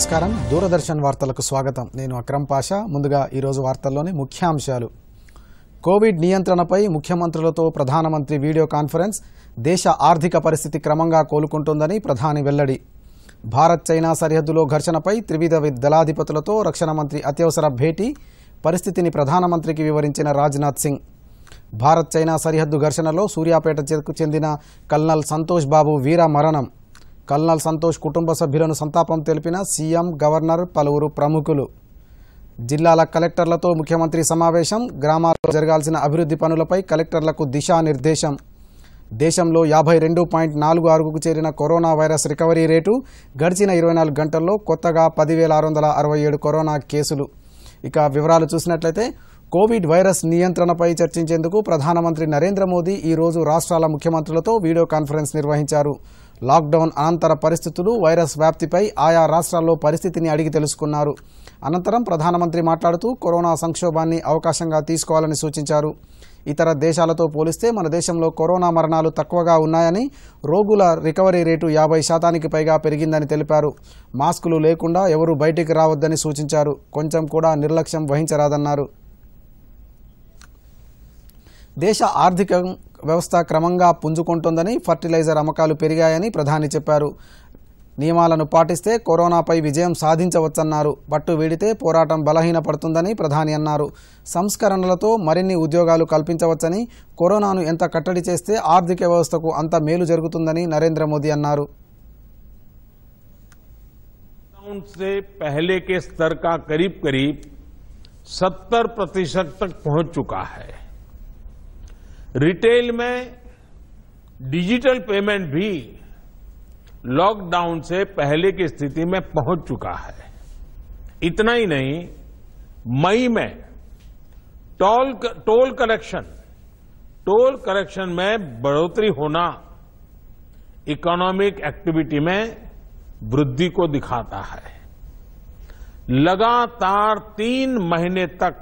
నమస్కారం దూరదర్శన్ వార్తలకు స్వాగతం నేను అక్రమ్ పాషా ముందుగా ఈరోజు వార్తల్లోని ముఖ్యాంశాలు కోవిడ్ నియంత్రణపై ముఖ్యమంత్రులతో ప్రధానమంత్రి వీడియో కాన్ఫరెన్స్ దేశ ఆర్థిక పరిస్థితి క్రమంగా కోలుకుంటోందని ప్రధాని వెల్లడి భారత్ చైనా సరిహద్దులో ఘర్షణపై త్రివిధ వి- దళాధిపతులతో రక్షణ మంత్రి అత్యవసర భేటీ పరిస్థితిని ప్రధానమంత్రికి వివరించిన రాజ్నాథ్ సింగ్ భారత్ చైనా సరిహద్దు ఘర్షణలో సూర్యాపేట చెరకు చెందిన కల్నల్ సంతోష్ బాబు వీర మరణం కల్నల్ సంతోష్ కుటుంబ సభ్యులను సంతాపం తెలిపిన సీఎం గవర్నర్ పలువురు ప్రముఖులు జిల్లాల కలెక్టర్లతో ముఖ్యమంత్రి సమావేశం గ్రామాల్లో జరగాల్సిన అభివృద్ధి పనులపై కలెక్టర్లకు దిశానిర్దేశం దేశంలో యాభై రెండు పాయింట్ నాలుగు ఆరుకు చేరిన కరోనా వైరస్ రికవరీ రేటు గడిచిన ఇరవై నాలుగు గంటల్లో కొత్తగా పదివేల ఆరు వందల అరవై ఏడు కరోనా కేసులు ఇక వివరాలు చూసినట్లయితే కోవిడ్ వైరస్ నియంత్రణపై చర్చించేందుకు ప్రధానమంత్రి నరేంద్ర మోదీ ఈ రోజు రాష్ట్రాల ముఖ్యమంత్రులతో వీడియో కాన్ఫరెన్స్ నిర్వహించారు లాక్డౌన్ అనంతర పరిస్థితులు వైరస్ వ్యాప్తిపై ఆయా రాష్ట్రాల్లో పరిస్థితిని అడిగి తెలుసుకున్నారు అనంతరం ప్రధానమంత్రి మాట్లాడుతూ కరోనా సంక్షోభాన్ని అవకాశంగా తీసుకోవాలని సూచించారు ఇతర దేశాలతో పోలిస్తే మన దేశంలో కరోనా మరణాలు తక్కువగా ఉన్నాయని రోగుల రికవరీ రేటు యాభై శాతానికి పైగా పెరిగిందని తెలిపారు మాస్కులు లేకుండా ఎవరూ బయటికి రావద్దని సూచించారు కొంచెం కూడా నిర్లక్ష్యం వహించరాదన్నారు దేశ ఆర్థిక వ్యవస్థ క్రమంగా పుంజుకుంటోందని ఫర్టిలైజర్ అమ్మకాలు పెరిగాయని ప్రధాని చెప్పారు నియమాలను పాటిస్తే కరోనాపై విజయం సాధించవచ్చన్నారు పట్టు వీడితే పోరాటం బలహీనపడుతుందని ప్రధాని అన్నారు సంస్కరణలతో మరిన్ని ఉద్యోగాలు కల్పించవచ్చని కరోనాను ఎంత కట్టడి చేస్తే ఆర్థిక వ్యవస్థకు అంత మేలు జరుగుతుందని నరేంద్ర మోదీ అన్నారు लॉकडाउन से पहले के स्तर का करीब करीब 70 प्रतिशत तक पहुंच चुका है रिटेल में डिजिटल पेमेंट भी लॉकडाउन से पहले की स्थिति में पहुंच चुका है इतना ही नहीं मई में toll toll collection toll collection में बढ़ोतरी होना इकोनॉमिक एक्टिविटी में वृद्धि को दिखाता है लगातार तीन महीने तक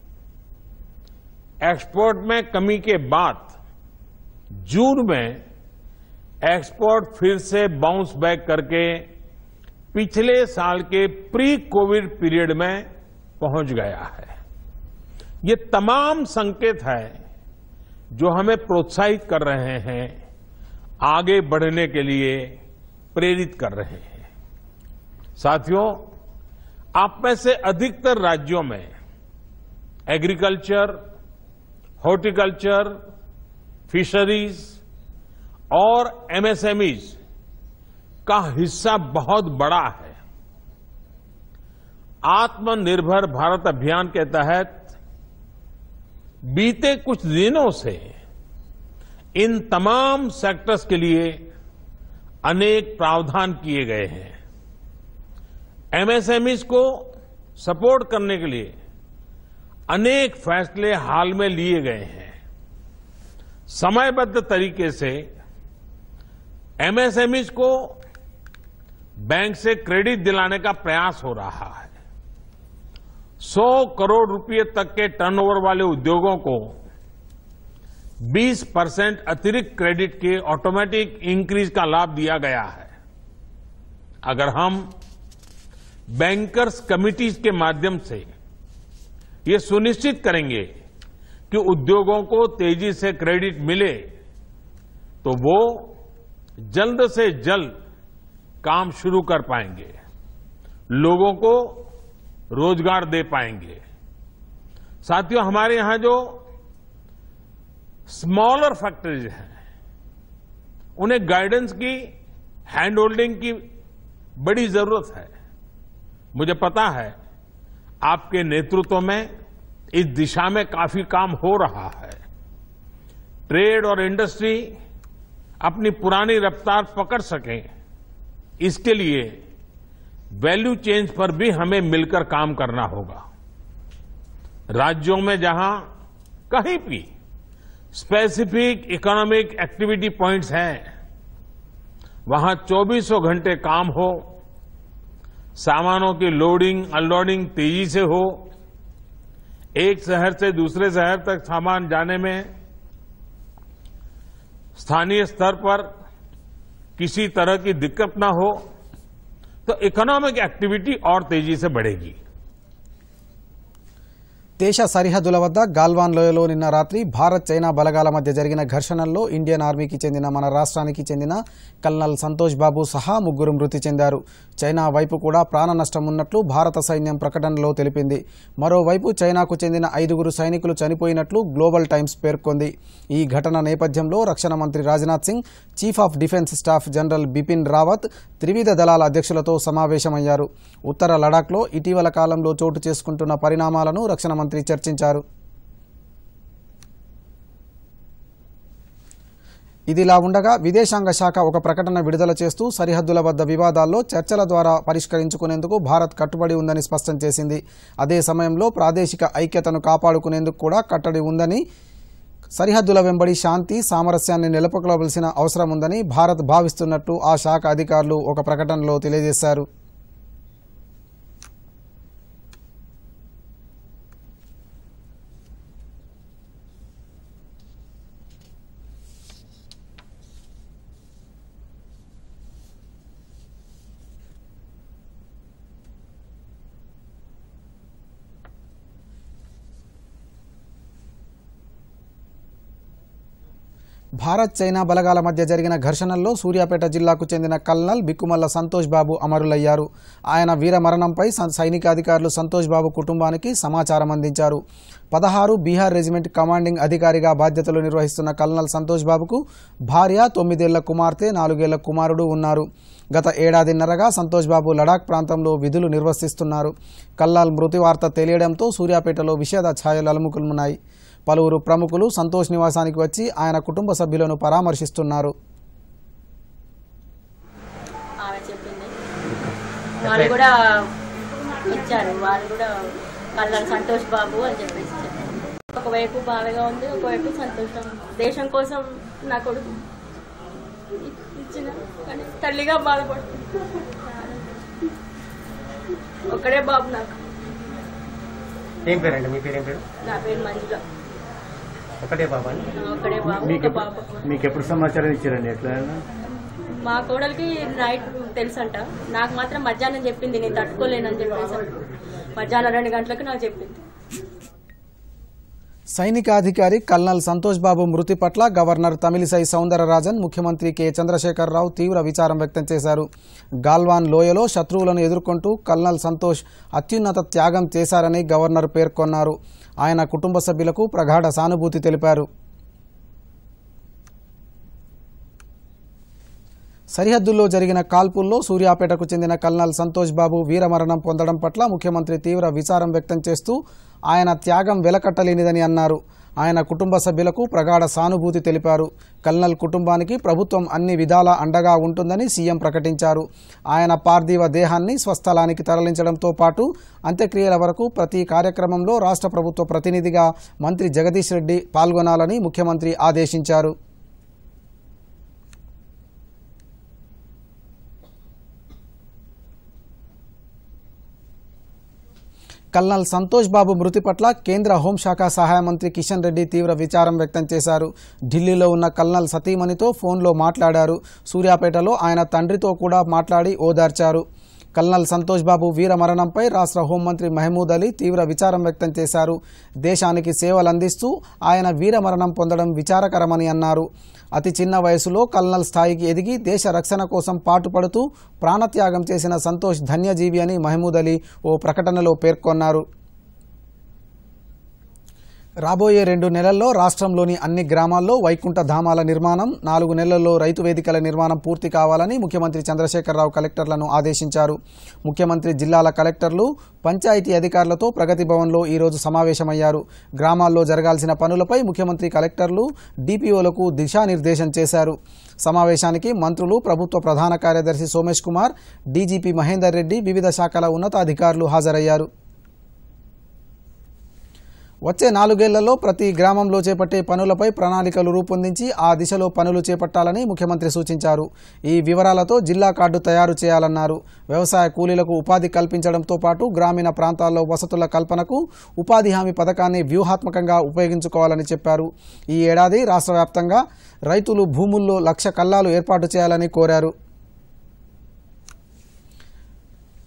एक्सपोर्ट में कमी के बाद जून में एक्सपोर्ट फिर से बाउंस बैक करके पिछले साल के प्री कोविड पीरियड में पहुंच गया है ये तमाम संकेत है जो हमें प्रोत्साहित कर रहे हैं आगे बढ़ने के लिए प्रेरित कर रहे हैं साथियों आप में से अधिकतर राज्यों में एग्रीकल्चर हॉर्टिकल्चर फिशरीज और एमएसएमईज का हिस्सा बहुत बड़ा है आत्मनिर्भर भारत अभियान के तहत बीते कुछ दिनों से इन तमाम सेक्टर्स के लिए अनेक प्रावधान किए गए हैं एमएसएमईज को सपोर्ट करने के लिए अनेक फैसले हाल में लिए गए हैं समयबद्ध तरीके से एमएसएमईज को बैंक से क्रेडिट दिलाने का प्रयास हो रहा है 100 करोड़ रुपए तक के टर्नओवर वाले उद्योगों को 20 परसेंट अतिरिक्त क्रेडिट के ऑटोमेटिक इंक्रीज का लाभ दिया गया है अगर हम बैंकर्स कमिटीज के माध्यम से ये सुनिश्चित करेंगे कि उद्योगों को तेजी से क्रेडिट मिले तो वो जल्द से जल्द काम शुरू कर पाएंगे लोगों को रोजगार दे पाएंगे साथियों हमारे यहां जो स्मॉलर फैक्ट्रीज हैं उन्हें गाइडेंस की हैंड होल्डिंग की बड़ी जरूरत है मुझे पता है आपके नेतृत्व में इस दिशा में काफी काम हो रहा है ट्रेड और इंडस्ट्री अपनी पुरानी रफ्तार पकड़ सके इसके लिए वैल्यू चेंज पर भी हमें मिलकर काम करना होगा राज्यों में जहां कहीं भी स्पेसिफिक इकोनॉमिक एक्टिविटी पॉइंट्स हैं वहां चौबीसों घंटे काम हो सामानों की लोडिंग अनलोडिंग तेजी से हो एक शहर से दूसरे शहर तक सामान जाने में स्थानीय स्तर पर किसी तरह की दिक्कत न हो तो इकोनॉमिक एक्टिविटी और तेजी से बढ़ेगी దేశ సరిహద్దుల వద్ద గాల్వాన్ లోయలో నిన్న రాత్రి భారత్ చైనా బలగాల మధ్య జరిగిన ఘర్షణల్లో ఇండియన్ ఆర్మీకి చెందిన మన రాష్ట్రానికి చెందిన కల్నల్ సంతోష్ బాబు సహా ముగ్గురు మృతి చెందారు చైనా వైపు కూడా ప్రాణ నష్టం ఉన్నట్లు భారత సైన్యం ప్రకటనలో తెలిపింది మరోవైపు చైనాకు చెందిన ఐదుగురు సైనికులు చనిపోయినట్లు గ్లోబల్ టైమ్స్ పేర్కొంది ఈ ఘటన నేపథ్యంలో రక్షణ మంత్రి Rajnath Singh chief of defence staff general Bipin Rawat త్రివిధ దళాల అధ్యక్షులతో సమావేశమయ్యారు ఉత్తర లడాఖ్లో ఇటీవల కాలంలో చోటు చేసుకుంటున్న పరిణామాలను రక్షణ మంత్రి చర్చించారు ఇదిలా ఉండగా విదేశాంగ శాఖ ఒక ప్రకటన విడుదల చేస్తూ సరిహద్దుల వద్ద వివాదాల్లో చర్చల ద్వారా పరిష్కరించుకునేందుకు భారత్ కట్టుబడి ఉందని స్పష్టం చేసింది అదే సమయంలో ప్రాదేశిక ఐక్యతను కాపాడుకునేందుకు కూడా కట్టడి ఉందని సరిహద్దుల వెంబడి శాంతి సామరస్యాన్ని నిలపకలవలసిన అవసరం ఉందని భారత్ భావిస్తున్నట్టు ఆ శాఖ అధికారులు ఒక ప్రకటనలో తెలియజేశారు భారత్ చైనా బలగాల మధ్య జరిగిన ఘర్షణల్లో సూర్యాపేట జిల్లాకు చెందిన కల్నల్ బిక్కుమల్ల సంతోష్ బాబు అమరులయ్యారు ఆయన వీర మరణంపై స- సైనికాధికారులు సంతోష్ బాబు కుటుంబానికి సమాచారం అందించారు పదహారు బీహార్ రెజిమెంట్ కమాండింగ్ అధికారిగా బాధ్యతలు నిర్వహిస్తున్న కల్నల్ సంతోష్ బాబుకు భార్య తొమ్మిదేళ్ల కుమార్తె నాలుగేళ్ల కుమారుడు ఉన్నారు గత ఏడాదిన్నరగా సంతోష్ బాబు లడాక్ ప్రాంతంలో విధులు నిర్వర్తిస్తున్నారు కల్లాల్ మృతి వార్త తెలియడంతో సూర్యాపేటలో విషాద ఛాయలు అలుముకున్నాయి పలువురు ప్రముఖులు సంతోష్ నివాసానికి వచ్చి ఆయన కుటుంబ సభ్యులను పరామర్శిస్తున్నారు ఆమె చెప్పింది వాళ్ళు కూడా ఇచ్చారు వాళ్ళు కూడా కళ్ళ సంతోష్ బాబు అని చెప్పేసి చెప్పారు ఒకవైపు బాధగా ఉంది ఒకవైపు సంతోషం దేశం కోసం నా కొడుకు ఇ- ఇచ్చిన కానీ తల్లిగా బాధపడుతుంది ఒక్కడే బాబు నాకు ఏం పేరండి మీ పేరు ఏం పేరు నా పేరు మంజుల ఒకటే బాబా అండి నా ఒక్కడే బాబు మీకు ఒక ఎప్పుడు- బాబు మీకు ఎప్పుడు సమాచారం ఇచ్చారండి ఎట్లా మా కోడలికి నైట్ తెలుసంట నాకు మాత్రం మధ్యాహ్నం చెప్పింది నేను తట్టుకోలేనని చెప్పేసి మధ్యాహ్నం రెండు గంటలకు నాకు చెప్పింది సైనికాధికారి కల్నల్ సంతోష్ బాబు మృతి పట్ల గవర్నర్ తమిళిసై సౌందరరాజన్ ముఖ్యమంత్రి కె చంద్రశేఖరరావు తీవ్ర విచారం వ్యక్తం చేశారు గాల్వాన్ లోయలో శత్రువులను ఎదుర్కొంటూ కల్నల్ సంతోష్ అత్యున్నత త్యాగం చేశారని గవర్నర్ పేర్కొన్నారు ఆయన కుటుంబ సభ్యులకు ప్రగాఢ సానుభూతి తెలిపారు సరిహద్దుల్లో జరిగిన కాల్పుల్లో సూర్యాపేటకు చెందిన కల్నల్ సంతోష్ బాబు వీరమరణం పొందడం పట్ల ముఖ్యమంత్రి తీవ్ర విచారం వ్యక్తం చేస్తూ ఆయన త్యాగం వెలకట్టలేనిదని అన్నారు ఆయన కుటుంబ సభ్యులకు ప్రగాఢ సానుభూతి తెలిపారు కల్నల్ కుటుంబానికి ప్రభుత్వం అన్ని విధాలా అండగా ఉంటుందని సీఎం ప్రకటించారు ఆయన పార్థివ దేహాన్ని స్వస్థలానికి తరలించడంతో పాటు అంత్యక్రియల వరకు ప్రతి కార్యక్రమంలో రాష్ట్ర ప్రభుత్వ ప్రతినిధిగా మంత్రి జగదీష్ రెడ్డి పాల్గొనాలని ముఖ్యమంత్రి ఆదేశించారు కల్నల్ సంతోష్ బాబు మృతి పట్ల కేంద్ర హోంశాఖ సహాయ మంత్రి కిషన్ రెడ్డి తీవ్ర విచారం వ్యక్తం చేశారు ఢిల్లీలో ఉన్న కల్నల్ సతీమణితో ఫోన్లో మాట్లాడారు సూర్యాపేటలో ఆయన తండ్రితో కూడా మాట్లాడి ఓదార్చారు కల్నల్ సంతోష్ బాబు వీర మరణంపై రాష్ట్ర హోంమంత్రి మహమూద్ అలీ తీవ్ర విచారం వ్యక్తం చేశారు దేశానికి సేవలు అందిస్తూ ఆయన వీర మరణం పొందడం విచారకరమని అన్నారు అతి చిన్న వయసులో కల్నల్ స్థాయికి ఎదిగి దేశ రక్షణ కోసం పాటుపడుతూ ప్రాణత్యాగం చేసిన సంతోష్ ధన్యజీవి అని మహమూద్ అలీ ఓ ప్రకటనలో పేర్కొన్నారు రాబోయే రెండు నెలల్లో రాష్ట్రంలోని అన్ని గ్రామాల్లో వైకుంఠ ధామాల నిర్మాణం నాలుగు నెలల్లో రైతు వేదికల నిర్మాణం పూర్తి కావాలని ముఖ్యమంత్రి చంద్రశేఖరరావు కలెక్టర్లను ఆదేశించారు ముఖ్యమంత్రి జిల్లాల కలెక్టర్లు పంచాయతీ అధికారులతో ప్రగతి భవన్లో ఈరోజు సమావేశమయ్యారు గ్రామాల్లో జరగాల్సిన పనులపై ముఖ్యమంత్రి కలెక్టర్లు డిపిఓలకు దిశానిర్దేశం చేశారు సమావేశానికి మంత్రులు ప్రభుత్వ ప్రధాన కార్యదర్శి సోమేష్ కుమార్ డీజీపీ మహేందర్ రెడ్డి వివిధ శాఖల ఉన్నతాధికారులు హాజరయ్యారు వచ్చే నాలుగేళ్లలో ప్రతి గ్రామంలో చేపట్టే పనులపై ప్రణాళికలు రూపొందించి ఆ దిశలో పనులు చేపట్టాలని ముఖ్యమంత్రి సూచించారు ఈ వివరాలతో జిల్లా కార్డు తయారు చేయాలన్నారు వ్యవసాయ కూలీలకు ఉపాధి కల్పించడంతో పాటు గ్రామీణ ప్రాంతాల్లో వసతుల కల్పనకు ఉపాధి హామీ పథకాన్ని వ్యూహాత్మకంగా ఉపయోగించుకోవాలని చెప్పారు ఈ ఏడాది రాష్ట్ర వ్యాప్తంగా రైతులు భూముల్లో లక్ష కల్లాలు ఏర్పాటు చేయాలని కోరారు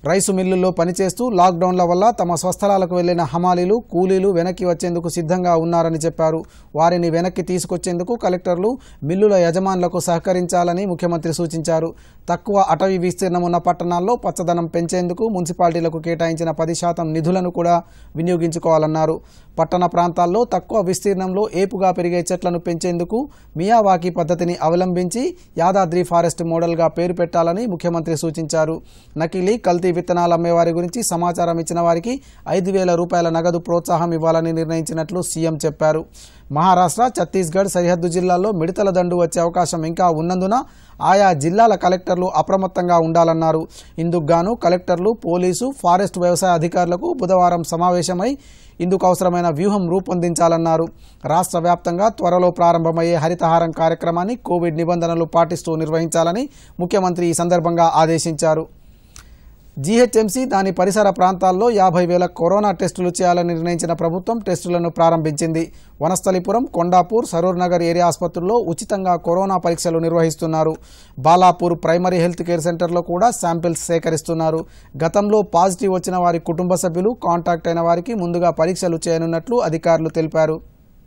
రైసు మిల్లుల్లో పనిచేస్తూ లాక్డౌన్ల వల్ల తమ స్వస్థలాలకు వెళ్లిన హమాలీలు కూలీలు వెనక్కి వచ్చేందుకు సిద్ధంగా ఉన్నారని చెప్పారు వారిని వెనక్కి తీసుకొచ్చేందుకు కలెక్టర్లు మిల్లుల యజమానులకు సహకరించాలని ముఖ్యమంత్రి సూచించారు తక్కువ అటవీ విస్తీర్ణం ఉన్న పట్టణాల్లో పచ్చదనం పెంచేందుకు మున్సిపాలిటీలకు కేటాయించిన పది శాతం నిధులను కూడా వినియోగించుకోవాలన్నారు పట్టణ ప్రాంతాల్లో తక్కువ విస్తీర్ణంలో ఏపుగా పెరిగే చెట్లను పెంచేందుకు మియావాకీ పద్ధతిని అవలంబించి యాదాద్రి ఫారెస్ట్ మోడల్గా పేరు పెట్టాలని ముఖ్యమంత్రి సూచించారు నకిలీ కల్తీ విత్తనాలు అమ్మేవారి గురించి సమాచారం ఇచ్చిన వారికి ఐదు వేల రూపాయల నగదు ప్రోత్సాహం ఇవ్వాలని నిర్ణయించినట్లు సీఎం చెప్పారు మహారాష్ట్ర ఛత్తీస్గఢ్ సరిహద్దు జిల్లాల్లో మిడతల దండు వచ్చే అవకాశం ఇంకా ఉన్నందున ఆయా జిల్లాల కలెక్టర్లు అప్రమత్తంగా ఉండాలన్నారు ఇందుకు గాను కలెక్టర్లు పోలీసు ఫారెస్ట్ వ్యవసాయ అధికారులకు బుధవారం సమావేశమై ఇందుకు అవసరమైన వ్యూహం రూపొందించాలన్నారు రాష్ట్ర వ్యాప్తంగా త్వరలో ప్రారంభమయ్యే హరితహారం కార్యక్రమాన్ని కోవిడ్ నిబంధనలు పాటిస్తూ నిర్వహించాలని ముఖ్యమంత్రి ఈ సందర్భంగా ఆదేశించారు జీహెచ్ఎంసీ దాని పరిసర ప్రాంతాల్లో యాభై వేల కరోనా టెస్టులు చేయాలని నిర్ణయించిన ప్రభుత్వం టెస్టులను ప్రారంభించింది వనస్థలిపురం కొండాపూర్ సరూర్ నగర్ ఏరియా ఆసుపత్రుల్లో ఉచితంగా కరోనా పరీక్షలు నిర్వహిస్తున్నారు బాలాపూర్ ప్రైమరీ హెల్త్ కేర్ సెంటర్లో కూడా శాంపిల్స్ సేకరిస్తున్నారు గతంలో పాజిటివ్ వచ్చిన వారి కుటుంబ సభ్యులు కాంటాక్ట్ అయిన వారికి ముందుగా పరీక్షలు చేయనున్నట్లు అధికారులు తెలిపారు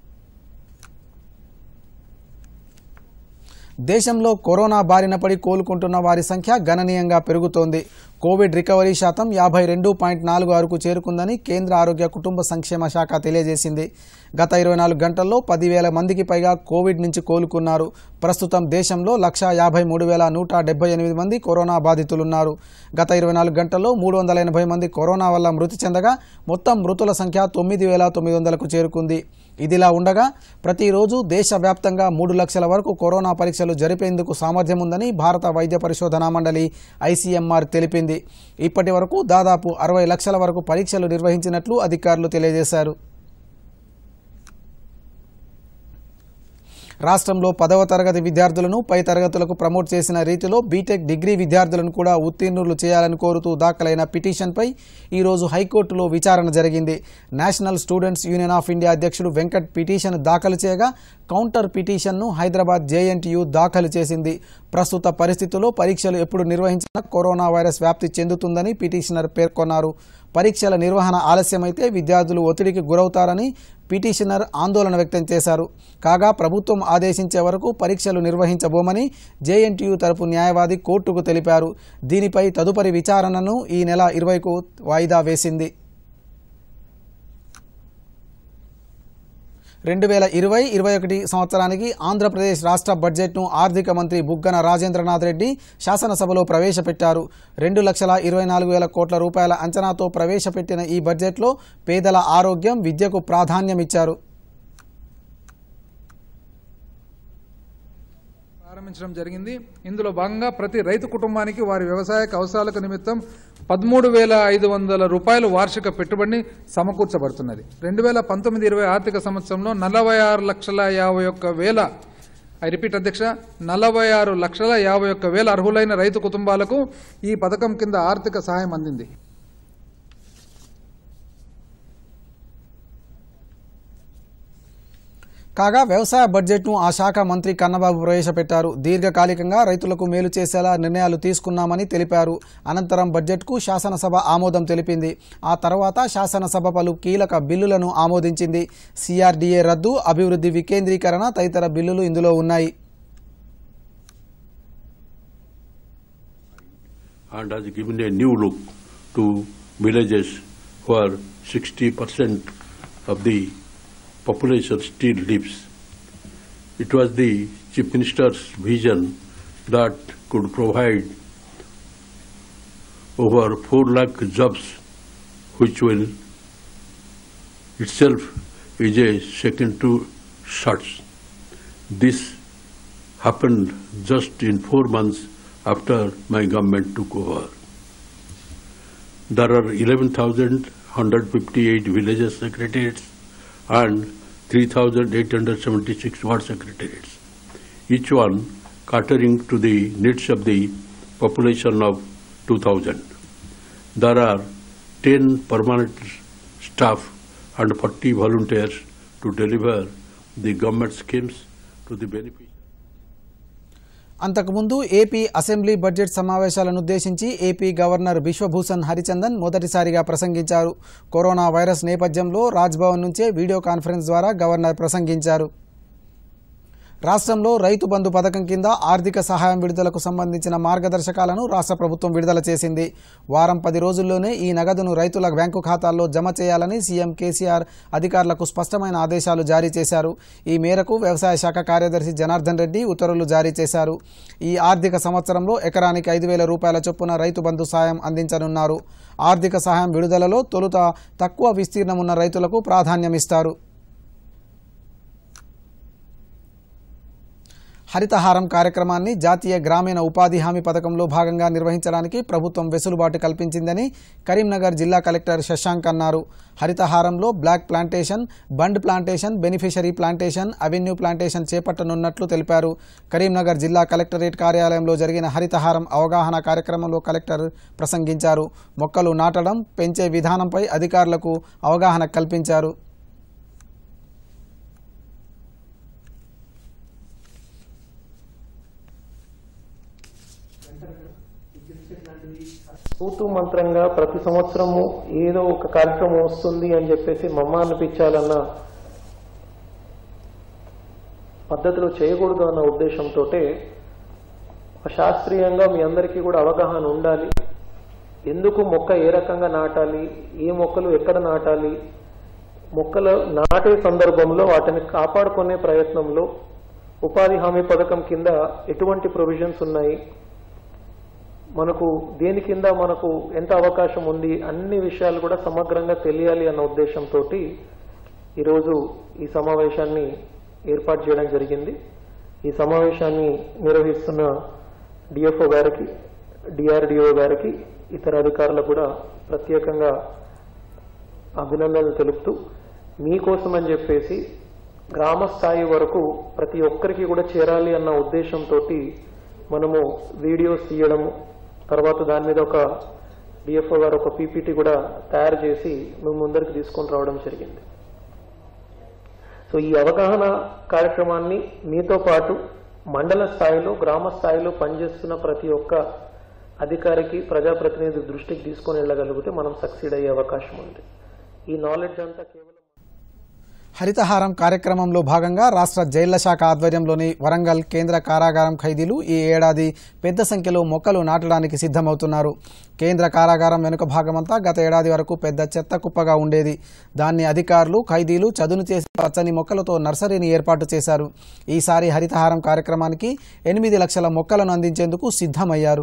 దేశంలో కరోనా బారిన పడి కోలుకుంటున్న వారి సంఖ్య గణనీయంగా పెరుగుతోంది కోవిడ్ రికవరీ శాతం యాభై రెండు పాయింట్ నాలుగు ఆరుకు చేరుకుందని కేంద్ర ఆరోగ్య కుటుంబ సంక్షేమ శాఖ తెలియజేసింది గత ఇరవై నాలుగు గంటల్లో పదివేల మందికి పైగా కోవిడ్ నుంచి కోలుకున్నారు ప్రస్తుతం దేశంలో లక్ష యాభై మూడు వేల నూట డెబ్బై ఎనిమిది మంది కరోనా బాధితులున్నారు గత ఇరవై నాలుగు గంటల్లో మూడు వందల ఎనభై మంది కరోనా వల్ల మృతి చెందగా మొత్తం మృతుల సంఖ్య తొమ్మిది వేల తొమ్మిది వందలకు చేరుకుంది ఇదిలా ఉండగా ప్రతిరోజు దేశవ్యాప్తంగా మూడు లక్షల వరకు కరోనా పరీక్షలు జరిపేందుకు సామర్థ్యం ఉందని భారత వైద్య పరిశోధనా మండలి ఐసీఎంఆర్ తెలిపింది ఇప్పటి వరకు దాదాపు అరవై లక్షల వరకు పరీక్షలు నిర్వహించినట్లు అధికారులు తెలియజేశారు రాష్ట్రంలో పదవ తరగతి విద్యార్థులను పై తరగతులకు ప్రమోట్ చేసిన రీతిలో బీటెక్ డిగ్రీ విద్యార్థులను కూడా ఉత్తీర్ణులు చేయాలని కోరుతూ దాఖలైన పిటిషన్పై ఈరోజు హైకోర్టులో విచారణ జరిగింది national students union of India అధ్యక్షుడు వెంకట్ పిటిషన్ దాఖలు చేయగా కౌంటర్ పిటిషన్ను హైదరాబాద్ జేఎన్టీయూ దాఖలు చేసింది ప్రస్తుత పరిస్థితుల్లో పరీక్షలు ఎప్పుడు నిర్వహించినా కరోనా వైరస్ వ్యాప్తి చెందుతుందని పిటిషనర్ పేర్కొన్నారు పరీక్షల నిర్వహణ ఆలస్యమైతే విద్యార్థులు ఒత్తిడికి గురవుతారని పిటిషనర్ ఆందోళన వ్యక్తం చేశారు కాగా ప్రభుత్వం ఆదేశించే వరకు పరీక్షలు నిర్వహించబోమని జేఎన్టీయూ తరపు న్యాయవాది కోర్టుకు తెలిపారు దీనిపై తదుపరి విచారణను ఈ నెల ఇరవైకు వాయిదా వేసింది రెండు వేల ఇరవై ఇరవై ఒకటి సంవత్సరానికి ఆంధ్రప్రదేశ్ రాష్ట్ర బడ్జెట్ను ఆర్థిక మంత్రి బుగ్గన రాజేంద్రనాథ్ రెడ్డి శాసనసభలో ప్రవేశపెట్టారు రెండు లక్షల ఇరవై నాలుగు వేల కోట్ల రూపాయల అంచనాతో ప్రవేశపెట్టిన ఈ బడ్జెట్లో పేదల ఆరోగ్యం విద్యకు ప్రాధాన్యమిచ్చారు ప్రారంభించడం జరిగింది ఇందులో భాగంగా ప్రతి రైతు కుటుంబానికి వారి వ్యవసాయ అవసరాలకు నిమిత్తం పదమూడు వేల ఐదు వందల రూపాయలు వార్షిక పెట్టుబడిని సమకూర్చబడుతున్నది రెండు వేల పంతొమ్మిది ఇరవై ఆర్థిక సంవత్సరంలో నలభై ఆరు లక్షల యాభై ఒక్క వేల ఐ రిపీట్ అధ్యక్ష నలభై ఆరు లక్షల యాభై ఒక్క వేల అర్హులైన రైతు కుటుంబాలకు ఈ పథకం కింద ఆర్థిక సహాయం అందింది కాగా వ్యవసాయ బడ్జెట్ను ఆ శాఖ మంత్రి కన్నబాబు ప్రవేశపెట్టారు దీర్ఘకాలికంగా రైతులకు మేలు చేసేలా నిర్ణయాలు తీసుకున్నామని తెలిపారు అనంతరం బడ్జెట్కు శాసనసభ ఆమోదం తెలిపింది ఆ తర్వాత శాసనసభ పలు కీలక బిల్లులను ఆమోదించింది సిఆర్డీఏ రద్దు అభివృద్ధి వికేంద్రీకరణ తదితర బిల్లులు ఇందులో ఉన్నాయి and has given a new look to villages where 60% of the population still lives. It was the Chief Minister's vision that could provide over 4 lakh jobs, which will itself is a second to shots. This happened just in four months after my government took over. There are 11,158 villages secretariats and 3,876 ward secretariats, each one catering to the needs of the population of 2,000. There are 10 permanent staff and 40 volunteers to deliver the government schemes to the beneficiaries. అంతకుముందు AP assembly budget సమావేశాలను ఉద్దేశించి AP governor Biswabhusan Harichandan మొదటిసారిగా ప్రసంగించారు corona virus నేపథ్యంలో రాజ్భవన్ నుంచే video conference ద్వారా governor ప్రసంగించారు రాష్ట్రంలో రైతు బంధు పథకం కింద ఆర్థిక సహాయం విడుదలకు సంబంధించిన మార్గదర్శకాలను రాష్ట్ర ప్రభుత్వం విడుదల చేసింది వారం పది రోజుల్లోనే ఈ నగదును రైతుల బ్యాంకు ఖాతాల్లో జమ చేయాలని సీఎం కేసీఆర్ అధికారులకు స్పష్టమైన ఆదేశాలు జారీ చేశారు ఈ మేరకు వ్యవసాయ శాఖ కార్యదర్శి జనార్దన్ రెడ్డి ఉత్తర్వులు జారీ చేశారు ఈ ఆర్థిక సంవత్సరంలో ఎకరానికి ఐదు వేల రూపాయల చొప్పున రైతు బంధు సాయం అందించనున్నారు ఆర్థిక సహాయం విడుదలలో తొలుత తక్కువ విస్తీర్ణం ఉన్న రైతులకు ప్రాధాన్యమిస్తారు హరితహారం కార్యక్రమాన్ని జాతీయ గ్రామీణ ఉపాధి హామీ పథకంలో భాగంగా నిర్వహించడానికి ప్రభుత్వం వెసులుబాటు కల్పించిందని కరీంనగర్ జిల్లా కలెక్టర్ శశాంక్ అన్నారు హరితహారంలో block plantation bund plantation beneficiary plantation avenue plantation చేపట్టనున్నట్లు తెలిపారు కరీంనగర్ జిల్లా కలెక్టరేట్ కార్యాలయంలో జరిగిన హరితహారం అవగాహన కార్యక్రమంలో కలెక్టర్ ప్రసంగించారు మొక్కలు నాటడం పెంచే విధానంపై అధికారులకు అవగాహన కల్పించారు తూతు మంత్రంగా ప్రతి సంవత్సరము ఏదో ఒక కార్యక్రమం వస్తుంది అని చెప్పేసి మమ్మ అనిపించాలన్న పద్ధతిలో చేయకూడదు అన్న ఉద్దేశంతో శాస్త్రీయంగా మీ అందరికీ కూడా అవగాహన ఉండాలి ఎందుకు మొక్క ఏ రకంగా నాటాలి ఏ మొక్కలు ఎక్కడ నాటాలి మొక్కలు నాటే సందర్భంలో వాటిని కాపాడుకునే ప్రయత్నంలో ఉపాధి హామీ పథకం కింద ఎటువంటి ప్రొవిజన్స్ ఉన్నాయి మనకు దేని కింద మనకు ఎంత అవకాశం ఉంది అన్ని విషయాలు కూడా సమగ్రంగా తెలియాలి అన్న ఉద్దేశంతో ఈరోజు ఈ సమావేశాన్ని ఏర్పాటు చేయడం జరిగింది ఈ సమావేశాన్ని నిర్వహిస్తున్న డిఎఫ్ఓ గారికి డిఆర్డిఓ గారికి ఇతర అధికారులకు కూడా ప్రత్యేకంగా అభినందనలు తెలుపుతూ మీకోసం అని చెప్పేసి గ్రామ స్థాయి వరకు ప్రతి ఒక్కరికి కూడా చేరాలి అన్న ఉద్దేశంతో మనము వీడియోస్ తీయడము తర్వాత దాని మీద ఒక డిఎఫ్ఓ గారు ఒక పీపీటీ కూడా తయారు చేసి మేము ముందరికి తీసుకొని రావడం జరిగింది సో ఈ అవగాహన కార్యక్రమాన్ని మీతో పాటు మండల స్థాయిలో గ్రామ స్థాయిలో పనిచేస్తున్న ప్రతి ఒక్క అధికారికి ప్రజాప్రతినిధి దృష్టికి తీసుకొని వెళ్ళగలిగితే మనం సక్సీడ్ అయ్యే అవకాశం ఉంది ఈ నాలెడ్జ్ అంతా కేవలం హరితహారం కార్యక్రమంలో భాగంగా రాష్ట్ర జైళ్ల శాఖ ఆధ్వర్యంలోని వరంగల్ కేంద్ర కారాగారం ఖైదీలు ఈ ఏడాది పెద్ద సంఖ్యలో మొక్కలు నాటడానికి సిద్ధమవుతున్నారు కేంద్ర కారాగారం వెనుక భాగమంతా గత ఏడాది వరకు పెద్ద చెత్త కుప్పగా ఉండేది దాన్ని అధికారులు ఖైదీలు చదును చేసి పచ్చని మొక్కలతో నర్సరీని ఏర్పాటు చేశారు ఈసారి హరితహారం కార్యక్రమానికి ఎనిమిది లక్షల మొక్కలను అందించేందుకు సిద్ధమయ్యారు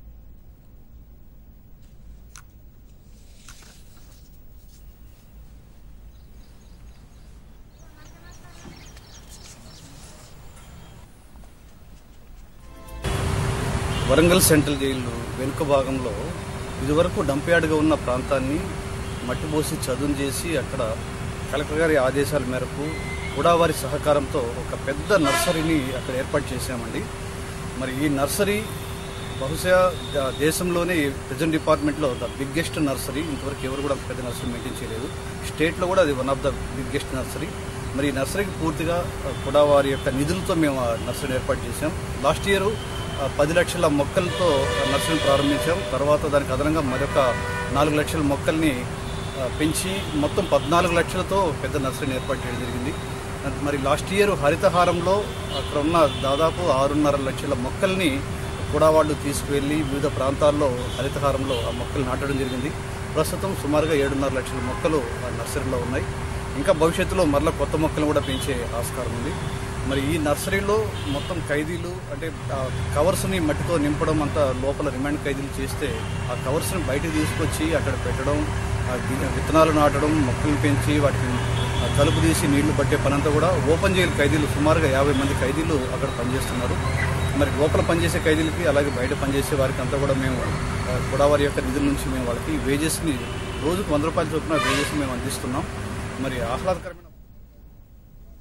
వరంగల్ సెంట్రల్ జైలు వెనుక భాగంలో ఇదివరకు డంప్ యార్డ్గా ఉన్న ప్రాంతాన్ని మట్టి పోసి చదును చేసి అక్కడ కలెక్టర్ గారి ఆదేశాల మేరకు కూడా వారి సహకారంతో ఒక పెద్ద నర్సరీని అక్కడ ఏర్పాటు చేశామండి మరి ఈ నర్సరీ బహుశా ద- దేశంలోనే ప్రెజెంట్ డిపార్ట్మెంట్లో ద బిగ్గెస్ట్ నర్సరీ ఇంతవరకు ఎవరు కూడా పెద్ద నర్సరీ మెయింటైన్ చేయలేదు స్టేట్లో కూడా అది one of the biggest nursery మరి ఈ నర్సరీకి పూర్తిగా ఆ, కూడా వారి యొక్క నిధులతో మేము ఆ నర్సరీని ఏర్పాటు చేశాం లాస్ట్ ఇయర్ పది లక్షల మొక్కలతో ఆ నర్సరీని ప్రారంభించాం తర్వాత దానికి అదనంగా మరొక నాలుగు లక్షల మొక్కల్ని ఆ, పెంచి మొత్తం పద్నాలుగు లక్షలతో పెద్ద నర్సరీని ఏర్పాటు చేయడం జరిగింది మరి లాస్ట్ ఇయర్ హరితహారంలో అక్కడ ఉన్న దాదాపు ఆరున్నర లక్షల మొక్కల్ని కూడా వాళ్ళు తీసుకువెళ్ళి వివిధ ప్రాంతాల్లో హరితహారంలో ఆ మొక్కలు నాటడం జరిగింది ప్రస్తుతం సుమారుగా ఏడున్నర లక్షల మొక్కలు ఆ నర్సరీలో ఉన్నాయి ఇంకా భవిష్యత్తులో మరలా కొత్త మొక్కలు కూడా పెంచే ఆస్కారం ఉంది మరి ఈ నర్సరీలో మొత్తం ఖైదీలు అంటే ఆ కవర్స్ని మట్టితో నింపడం అంతా లోపల రిమాండ్ ఖైదీలు చేస్తే ఆ కవర్స్ని బయటకు తీసుకొచ్చి అక్కడ పెట్టడం ఆ వి- విత్తనాలు నాటడం మొక్కలు పెంచి వాటిని ఆ కలుపు తీసి నీళ్లు పట్టే పనంతా కూడా ఓపెన్ జైలు ఖైదీలు సుమారుగా యాభై మంది ఖైదీలు అక్కడ పనిచేస్తున్నారు మరి లోపల పనిచేసే ఖైదీలకి అలాగే బయట పనిచేసే వారికి అంతా కూడా మేము ఆ, కూడా వారి యొక్క నిధుల నుంచి మేము వాళ్ళకి వేజెస్ని రోజుకు వంద రూపాయల చొప్పున వేజెస్ మేము అందిస్తున్నాం మరి ఆహ్లాదకరమైన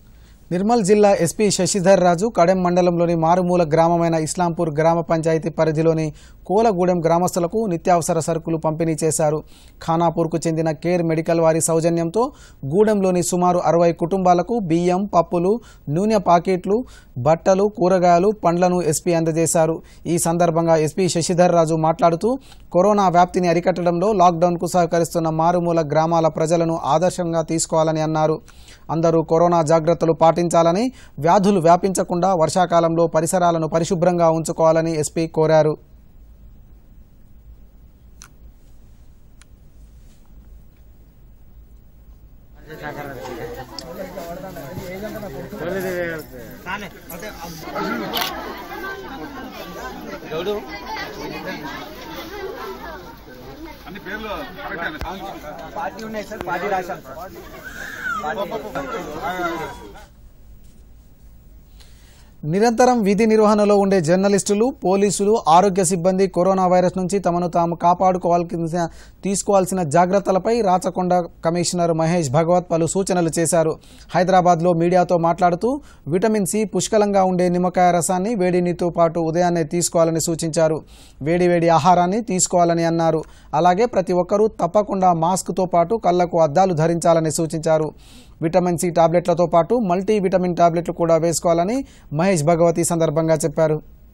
నిర్మల్ జిల్లా ఎస్పీ శశిధర్ రాజు కడెం మండలంలోని మారుమూల గ్రామమైన ఇస్లాంపూర్ గ్రామ పంచాయతీ పరిధిలోని కోలగూడెం గ్రామస్తులకు నిత్యావసర సరుకులు పంపిణీ చేశారు ఖానాపూర్కు చెందిన కేర్ మెడికల్ వారి సౌజన్యంతో గూడెంలోని సుమారు అరవై కుటుంబాలకు బియ్యం పప్పులు నూనె పాకెట్లు బట్టలు కూరగాయలు పండ్లను ఎస్పీ అందజేశారు ఈ సందర్భంగా ఎస్పీ శశిధర్ రాజు మాట్లాడుతూ కరోనా వ్యాప్తిని అరికట్టడంలో లాక్డౌన్కు సహకరిస్తున్న మారుమూల గ్రామాల ప్రజలను ఆదర్శంగా తీసుకోవాలని అన్నారు అందరూ కరోనా జాగ్రత్తలు పాటించాలని వ్యాధులు వ్యాపించకుండా వర్షాకాలంలో పరిసరాలను పరిశుభ్రంగా ఉంచుకోవాలని ఎస్పీ కోరారు నిరంతరం విధి నిర్వహణలో ఉండే జర్నలిస్టులు పోలీసులు ఆరోగ్య సిబ్బంది కరోనా వైరస్ నుంచి తమను తాము కాపాడుకోవాల్సిన తీసుకోవాల్సిన జాగ్రత్తలపై రాచకొండ కమిషనర్ మహేష్ భగవత్ పలు సూచనలు చేశారు హైదరాబాద్లో మీడియాతో మాట్లాడుతూ విటమిన్ సి పుష్కలంగా ఉండే నిమ్మకాయ రసాన్ని వేడి నీటితో పాటు ఉదయాన్నే తీసుకోవాలని సూచించారు వేడి వేడి ఆహారాన్ని తీసుకోవాలని అన్నారు అలాగే ప్రతి ఒక్కరూ తప్పకుండా మాస్క్తో పాటు కళ్లకు అద్దాలు ధరించాలని సూచించారు విటమిన్ సి టాబ్లెట్లతో పాటు మల్టీ విటమిన్ టాబ్లెట్లు కూడా వేసుకోవాలని మహేష్ భగవతి సందర్భంగా చెప్పారు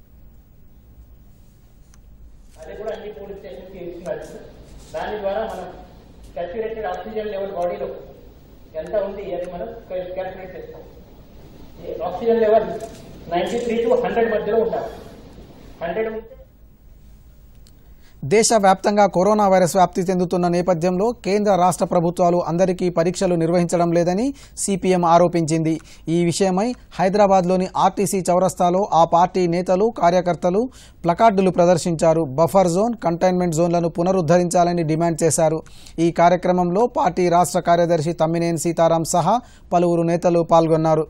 అది కూడా అన్ని పోలీస్ స్టేషన్కి ఇస్తున్నారు దాని ద్వారా మనం సాచ్యురేటెడ్ ఆక్సిజన్ లెవెల్ బాడీలో ఎంత ఉంది అది మనం క్యాల్కులేట్ చేస్తాం ఈ oxygen level ninety three to hundred మధ్యలో ఉంటాం హండ్రెడ్ ఉంటే దేశవ్యాప్తంగా కరోనా వైరస్ వ్యాప్తి చెందుతున్న నేపథ్యంలో కేంద్ర రాష్ట్ర ప్రభుత్వాలు అందరికీ పరీక్షలు నిర్వహించడం లేదని సిపిఎం ఆరోపించింది ఈ విషయమై హైదరాబాద్లోని ఆర్టీసీ చౌరస్తాలో ఆ పార్టీ నేతలు కార్యకర్తలు ప్లకార్డులు ప్రదర్శించారు బఫర్ జోన్ కంటైన్మెంట్ జోన్లను పునరుద్ధరించాలని డిమాండ్ చేశారు ఈ కార్యక్రమంలో పార్టీ రాష్ట్ర కార్యదర్శి తమ్మినేని సీతారాం సహా పలువురు నేతలు పాల్గొన్నారు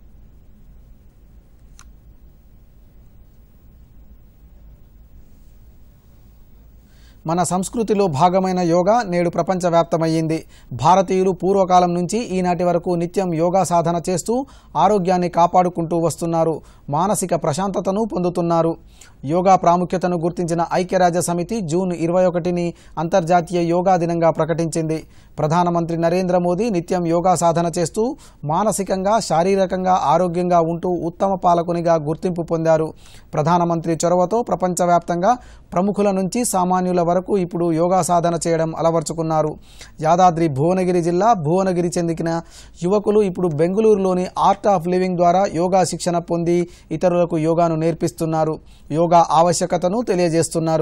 మన సంస్కృతిలో భాగమైన యోగా నేడు ప్రపంచవ్యాప్తమయ్యింది భారతీయులు పూర్వకాలం నుంచి ఈనాటి వరకు నిత్యం యోగా సాధన చేస్తూ ఆరోగ్యాన్ని కాపాడుకుంటూ వస్తున్నారు మానసిక ప్రశాంతతను పొందుతున్నారు యోగా ప్రాముఖ్యతను గుర్తించిన ఐక్యరాజ్య సమితి జూన్ ఇరవై ఒకటిని అంతర్జాతీయ యోగా దినంగా ప్రకటించింది ప్రధానమంత్రి నరేంద్ర మోదీ నిత్యం యోగా సాధన చేస్తూ మానసికంగా శారీరకంగా ఆరోగ్యంగా ఉంటూ ఉత్తమ పాలకునిగా గుర్తింపు పొందారు ప్రధానమంత్రి చొరవతో ప్రపంచవ్యాప్తంగా ప్రముఖుల నుంచి సామాన్యుల వరకు ఇప్పుడు యోగా సాధన చేయడం అలవర్చుకున్నారు యాదాద్రి భువనగిరి జిల్లా భువనగిరి చెందిన యువకులు ఇప్పుడు బెంగళూరులోని ఆర్ట్ ఆఫ్ లివింగ్ ద్వారా యోగా శిక్షణ పొంది ఇతరులకు యోగాను నేర్పిస్తున్నారు యోగా ఆవశ్యకతను తెలియజేస్తున్నారు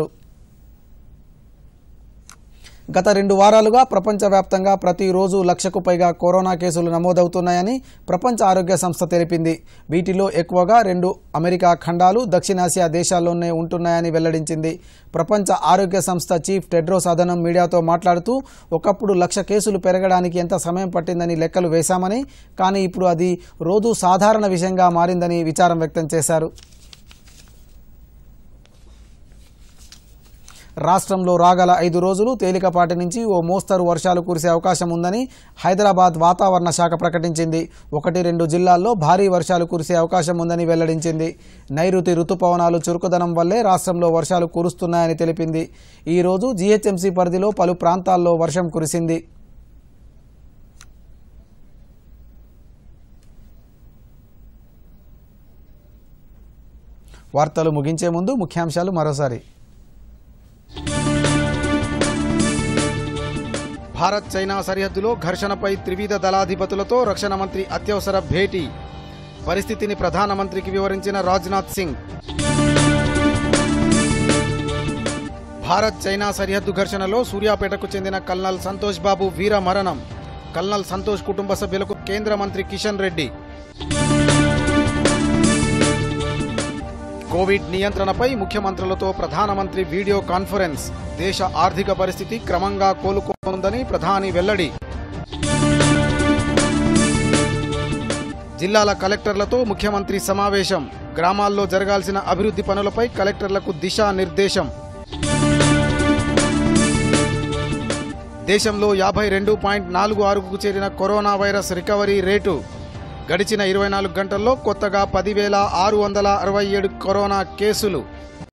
గత రెండు వారాలుగా ప్రపంచవ్యాప్తంగా ప్రతిరోజు లక్షకు పైగా కరోనా కేసులు నమోదవుతున్నాయని ప్రపంచ ఆరోగ్య సంస్థ తెలిపింది వీటిలో ఎక్కువగా రెండు అమెరికా ఖండాలు దక్షిణాసియా దేశాల్లోనే ఉంటున్నాయని వెల్లడించింది ప్రపంచ ఆరోగ్య సంస్థ చీఫ్ టెడ్రోస్ అదనం మీడియాతో మాట్లాడుతూ ఒకప్పుడు లక్ష కేసులు పెరగడానికి ఎంత సమయం పట్టిందని లెక్కలు వేశామని కానీ ఇప్పుడు అది రోజు సాధారణ విషయంగా మారిందని విచారం వ్యక్తం చేశారు రాష్ట్రంలో రాగల ఐదు రోజులు తేలికపాటి నుంచి ఓ మోస్తరు వర్షాలు కురిసే అవకాశం ఉందని హైదరాబాద్ వాతావరణ శాఖ ప్రకటించింది ఒకటి రెండు జిల్లాల్లో భారీ వర్షాలు కురిసే అవకాశం ఉందని వెల్లడించింది నైరుతి రుతుపవనాలు చురుకుదనం వల్లే రాష్ట్రంలో వర్షాలు కురుస్తున్నాయని తెలిపింది ఈ రోజు జీహెచ్ఎంసీ పరిధిలో పలు ప్రాంతాల్లో వర్షం కురిసింది వార్తలు ముగించే ముందు ముఖ్యాంశాలు మరోసారి భారత్ చైనా సరిహద్దులో ఘర్షణపై త్రివిధ దళాధిపతులతో రక్షణ మంత్రి అత్యవసర భేటీ పరిస్థితిని ప్రధానమంత్రికి వివరించిన రాజ్నాథ్ సింగ్ భారత్ చైనా సరిహద్దు ఘర్షణలో సూర్యాపేటకు చెందిన కల్నల్ సంతోష్ బాబు వీర మరణం కల్నల్ సంతోష్ కుటుంబ సభ్యులకు కేంద్ర మంత్రి కిషన్ రెడ్డి కోవిడ్ నియంత్రణపై ముఖ్యమంత్రులతో ప్రధానమంత్రి వీడియో కాన్ఫరెన్స్ దేశ ఆర్థిక పరిస్థితి క్రమంగా కోలుకోనుందని ప్రధాని వెల్లడి జిల్లాల కలెక్టర్లతో ముఖ్యమంత్రి సమావేశం గ్రామాల్లో జరగాల్సిన అభివృద్ధి పనులపై కలెక్టర్లకు దిశానిర్దేశం దేశంలో యాభై రెండు పాయింట్ నాలుగు ఆరుకు చేరిన కరోనా వైరస్ రికవరీ రేటు గడిచిన ఇరవై నాలుగు గంటల్లో కొత్తగా పదివేల ఆరు వందల అరవై ఏడు కరోనా కేసులు